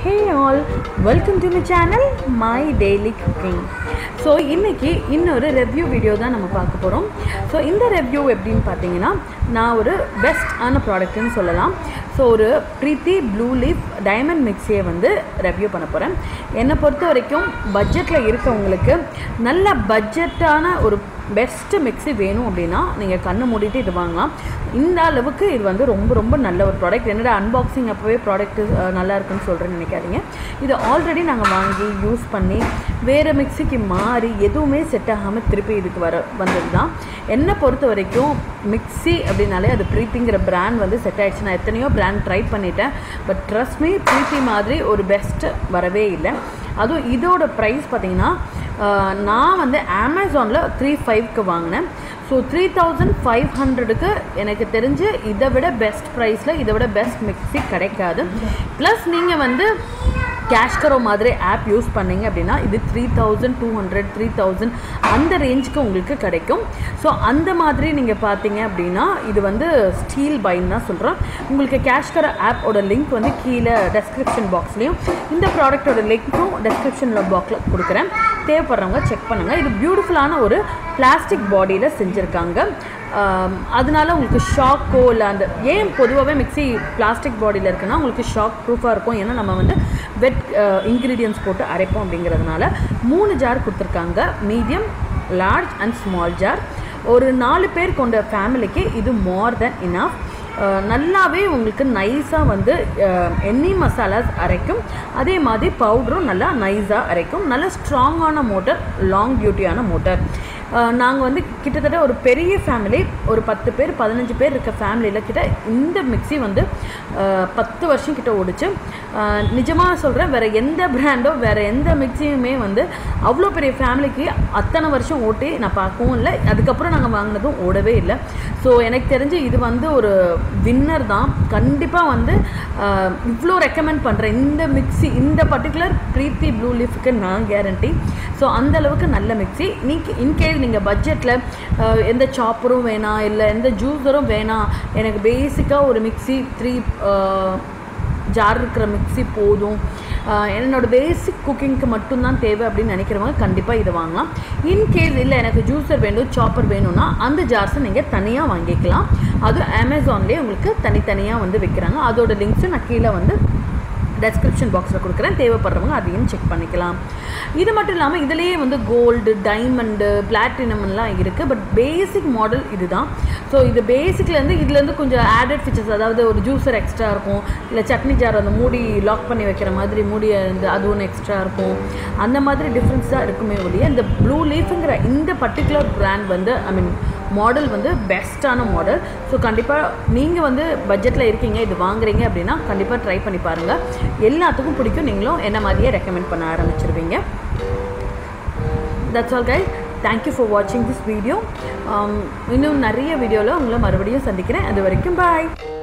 hey all welcome to my channel my daily cooking so இன்றைக்கி இன்னொரு review video தான் நம்ம பார்க்க போகிறோம் ஸோ இந்த ரெவ்யூ எப்படின்னு பார்த்தீங்கன்னா நான் ஒரு பெஸ்டான ப்ராடக்ட்னு சொல்லலாம் ஸோ ஒரு ப்ரீத்தி ப்ளூ லீஃப் டைமண்ட் மிக்ஸியை வந்து ரெவ்யூ பண்ண போகிறேன் என்னை பொறுத்த வரைக்கும் பட்ஜெட்டில் இருக்கவங்களுக்கு நல்ல பட்ஜெட்டான ஒரு பெஸ்ட்டு மிக்ஸி வேணும் அப்படின்னா நீங்கள் கண்ணு மூடிட்டு இது வாங்கலாம் இந்த அளவுக்கு இது வந்து ரொம்ப ரொம்ப நல்ல ஒரு ப்ராடக்ட் என்னோட அன்பாக்சிங் அப்போவே ப்ராடக்ட் நல்லா இருக்குன்னு சொல்கிறேன்னு நினைக்காதீங்க இது ஆல்ரெடி நாங்கள் வாங்கி யூஸ் பண்ணி வேறு மிக்ஸிக்கு மாறி எதுவுமே செட் ஆகாமல் திருப்பி இதுக்கு வர வந்தது தான் என்னை பொறுத்த வரைக்கும் மிக்ஸி அப்படின்னாலே அது ப்ரீத்திங்கிற பிராண்ட் வந்து செட் ஆகிடுச்சு நான் எத்தனையோ பிராண்ட் ட்ரை பண்ணிட்டேன் பட் ட்ரஸ்ட் மீ ப்ரீத்தி மாதிரி ஒரு பெஸ்ட்டு வரவே இல்லை அதுவும் இதோட ப்ரைஸ் பார்த்தீங்கன்னா ஆஹ், நான் வந்து அமேசானில் த்ரீ ஃபைவ்க்கு வாங்கினேன் ஸோ த்ரீ தௌசண்ட் ஃபைவ் ஹண்ட்ரடுக்கு எனக்கு தெரிஞ்சு இதை விட பெஸ்ட் ப்ரைஸில் இதை விட பெஸ்ட் மிக்ஸி கிடைக்காது ப்ளஸ் நீங்கள் வந்து கேஷ்கரோ மாதிரி ஆப் யூஸ் பண்ணீங்க அப்படின்னா இது three thousand two hundred three thousand அந்த ரேஞ்சுக்கு உங்களுக்கு கிடைக்கும் ஸோ அந்த மாதிரி நீங்கள் பார்த்தீங்க அப்படின்னா இது வந்து ஸ்டீல் பைன் தான் சொல்கிறோம் உங்களுக்கு கேஷ்கரோ ஆப்போட லிங்க் வந்து கீழே டெஸ்கிரிப்ஷன் பாக்ஸ்லேயும் இந்த ப்ராடக்ட்டோட லிங்க்கும் டெஸ்கிரிப்ஷனில் பாக்ஸில் கொடுக்குறேன் தேவைப்படுறவங்க செக் பண்ணுங்கள் இது பியூட்டிஃபுல்லான ஒரு பிளாஸ்டிக் பாடியில் செஞ்சுருக்காங்க ஆம், அதனால உங்களுக்கு ஷாக்கோ இல்லை அந்த ஏன் பொதுவாகவே மிக்ஸி பிளாஸ்டிக் பாடியில் இருக்குன்னா உங்களுக்கு ஷாக் ப்ரூஃபாக இருக்கும் ஏன்னா நம்ம வந்து வெட் இன்க்ரீடியன்ஸ் போட்டு அரைப்போம் அப்படிங்கிறதுனால மூணு ஜார் கொடுத்துருக்காங்க medium large and small jar ஒரு நாலு பேர் கொண்ட ஃபேமிலிக்கு இது மோர் தென் இனஃப் நல்லாவே உங்களுக்கு நைஸாக வந்து எண்ணி மசாலாஸ் அரைக்கும் அதே மாதிரி பவுடரும் நல்லா நைஸாக அரைக்கும் நல்ல ஸ்ட்ராங்கான மோட்டர் லாங் டியூட்டியான மோட்டர் நாங்கள் வந்து கிட்டத்தட்ட ஒரு பெரிய ஃபேமிலி ஒரு பத்து பேர் பதினஞ்சு பேர் இருக்க ஃபேமிலியில் கிட்ட இந்த மிக்ஸி வந்து அஹ், பத்து வருஷம் கிட்ட ஓடிச்சு நிஜமாக சொல்கிறேன் வேறு எந்த பிராண்டோ வேறு எந்த மிக்ஸியுமே வந்து அவ்வளோ பெரிய ஃபேமிலிக்கு அத்தனை வருஷம் ஓட்டி நான் பார்க்கவும் இல்லை அதுக்கப்புறம் நாங்கள் வாங்கினதும் ஓடவே இல்லை ஸோ எனக்கு தெரிஞ்சு இது வந்து ஒரு வின்னர் தான் கண்டிப்பாக வந்து அஹ், இவ்வளோ ரெக்கமெண்ட் பண்ணுறேன் இந்த மிக்ஸி இந்த பர்டிகுலர் ப்ரீத்தி ப்ளூ லீஃப்க்கு நான் கேரண்டி ஸோ அந்த அளவுக்கு நல்ல மிக்ஸி நீங்க இன்கேஸ் நீங்கள் பட்ஜெட்டில் எந்த சாப்பரும் வேணாம் இல்லை எந்த ஜூஸரும் வேணாம் எனக்கு பேசிக்காக ஒரு மிக்ஸி த்ரீ ஜார் இருக்கிற மிக்ஸி போதும் ஆஹ் என்னோட பேசிக் குக்கிங்க்கு மட்டும்தான் தேவை அப்படின்னு நினைக்கிறவங்க கண்டிப்பாக இதை வாங்கலாம் இன்கேஸ் இல்லை எனக்கு ஜூஸர் வேணும் சாப்பர் வேணும்னா அந்த ஜார்ஸை நீங்கள் தனியாக வாங்கிக்கலாம் அது அமேசான்லேயே உங்களுக்கு தனித்தனியாக வந்து விற்கிறாங்க அதோட லிங்க்ஸும் நான் கீழே வந்து டெஸ்கிரிப்ஷன் பாக்ஸில் கொடுக்குறேன் தேவைப்படுறவங்க அதையும் செக் பண்ணிக்கலாம் இது மட்டும் இல்லாமல் இதுலேயே வந்து கோல்டு டைமண்டு பிளாட்டினம்லாம் இருக்குது பட் பேசிக் மாடல் இதுதான் ஸோ இது பேசிக்லேருந்து இதுலேருந்து கொஞ்சம் ஆடட் ஃபீச்சர்ஸ் அதாவது ஒரு ஜூஸர் எக்ஸ்ட்ரா இருக்கும் இல்லை சட்னி ஜார் அந்த மூடி லாக் பண்ணி வைக்கிற மாதிரி மூடி இந்த அது ஒன்று எக்ஸ்ட்ரா இருக்கும் அந்த மாதிரி டிஃப்ரென்ஸ் தான் இருக்குமே ஒழிய இந்த ப்ளூ லீஃபுங்கிற இந்த பர்டிகுலர் பிராண்ட் வந்து ஐ மீன் மாடல் வந்து பெஸ்ட்டான மாடல் ஸோ கண்டிப்பாக நீங்கள் வந்து பட்ஜெட்டில் இருக்கீங்க இது வாங்குறீங்க அப்படின்னா கண்டிப்பாக ட்ரை பண்ணி பாருங்கள் எல்லாத்துக்கும் பிடிக்கும் நீங்களும் என்ன மாதிரியே ரெக்கமெண்ட் பண்ண ஆரம்பிச்சிருவீங்க that's all guys thank you for வாட்சிங் திஸ் வீடியோ இன்னும் நிறைய வீடியோவில் உங்களை மறுபடியும் சந்திக்கிறேன் அது வரைக்கும் பாய்